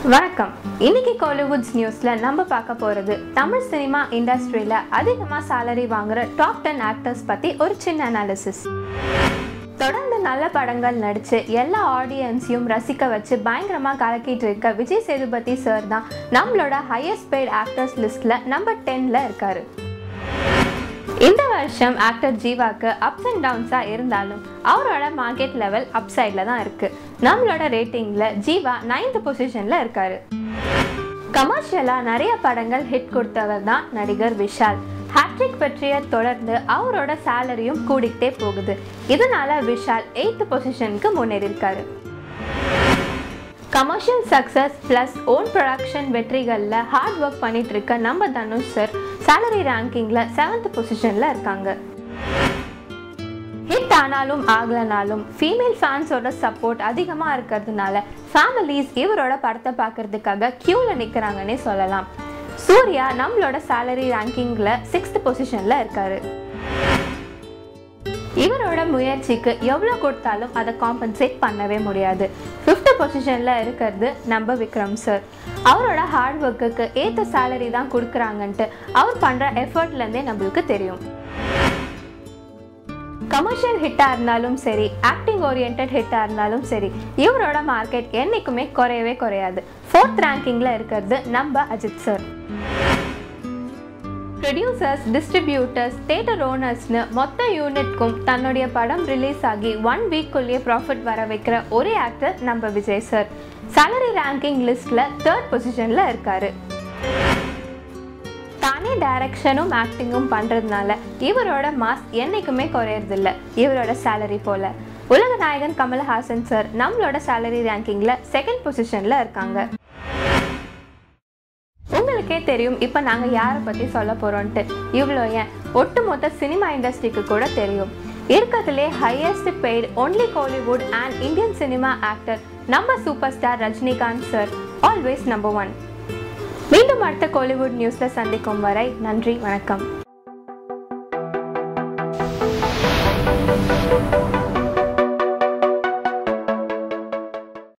வணக்கம் இன்னைக்கு கோலிவுட்ஸ் நியூஸ்ல நம்ம பார்க்க போறது தமிழ் சினிமா இண்டஸ்ட்ரியில அதிகமா salary வாங்குற டாப் டென் ஆக்டர்ஸ் பத்தி ஒரு சின்ன அனாலிசிஸ் தொடர்ந்து நல்ல படங்கள் நடிச்சு எல்லா ஆடியன்ஸையும் ரசிக்க வச்சு பயங்கரமா கலக்கிட்டு இருக்க விஜய் சேதுபதி சார் தான் நம்மளோட ஹையஸ்ட் பெய்ட் ஆக்டர்ஸ் லிஸ்ட்ல நம்பர் டென்ல இருக்காரு இந்த வருஷம் ஆக்டர் ஜீவாக்கு அப்ஸ் அண்ட் டவுன்ஸாக இருந்தாலும் அவரோட மார்க்கெட் லெவல் அப் சைடில் தான் இருக்கு நம்மளோட ரேட்டிங்கில் ஜீவா நைன்த் பொசிஷனில் இருக்காரு கமர்ஷியலாக நிறைய படங்கள் ஹிட் கொடுத்தவர் தான் நடிகர் விஷால் ஹேட்ரிக் வெற்றியை தொடர்ந்து அவரோட சேலரியும் கூடிக்கிட்டே போகுது இதனால விஷால் எயித்து பொசிஷனுக்கு முன்னேறியிருக்காரு commercial success plus own production வெற்றிகளில் ஹார்ட் ஒர்க் பண்ணிட்டு இருக்க நம்ம தனுஷ் சார் சேலரி ரேங்கிங்கில் செவன்த் பொசிஷனில் இருக்காங்க ஹிட் ஆனாலும் ஆகலனாலும் ஃபீமேல் ஃபேன்ஸோட சப்போர்ட் அதிகமாக இருக்கிறதுனால ஃபேமிலிஸ் இவரோட படத்தை பார்க்கறதுக்காக க்யூவில் நிற்கிறாங்கன்னே சொல்லலாம் சூர்யா நம்மளோட சேலரி ரேங்கிங்கில் சிக்ஸ்த் பொசிஷனில் இருக்காரு இவரோட முயற்சிக்கு எவ்வளோ கொடுத்தாலும் அதை காம்பன்சேட் பண்ணவே முடியாது ஃபிஃப்த் பொசிஷனில் இருக்கிறது நம்ம விக்ரம் சார் அவரோட ஹார்ட் ஒர்க்குக்கு ஏற்ற சேலரி தான் கொடுக்குறாங்கன்ட்டு அவர் பண்ணுற எஃபர்ட்லேருந்தே நம்மளுக்கு தெரியும் கமர்ஷியல் ஹிட்டாக இருந்தாலும் சரி ஆக்டிங் ஓரியன்ட் ஹிட்டாக இருந்தாலும் சரி இவரோட மார்க்கெட் என்றைக்குமே குறையவே குறையாது ஃபோர்த் ரேங்கிங்கில் இருக்கிறது நம்ம Ajith sir producers distributors theatre ஓனர்ஸ்னு மொத்த யூனிட்க்கும் தன்னுடைய படம் ரிலீஸ் ஆகி ஒன் வீக்குள்ளேயே ப்ராஃபிட் வர வைக்கிற ஒரே ஆக்டர் நம்ம விஜய் சார் சேலரி ரேங்கிங் லிஸ்ட்டில் தேர்ட் பொசிஷனில் இருக்காரு தானே டைரக்ஷனும் ஆக்டிங்கும் பண்ணுறதுனால இவரோட மாஸ் என்றைக்குமே குறையறதில்ல இவரோட சேலரி போல உலக நாயகன் கமல்ஹாசன் சார் நம்மளோட சேலரி ரேங்கிங்கில் செகண்ட் பொசிஷனில் இருக்காங்க உங்களுக்கே தெரியும் இப்போ நாங்கள் யாரை பற்றி சொல்ல போகிறோன்ட்டு இவ்வளோ ஏன் ஒட்டுமொத்த சினிமா இண்டஸ்ட்ரிக்கு கூட தெரியும் இருக்கிறதுலே highest paid only Kollywood and Indian cinema actor நம்ம super star Rajinikanth sir always number one மீண்டும் அடுத்த கோலிவுட் நியூஸில் சந்திக்கும் வரை நன்றி வணக்கம்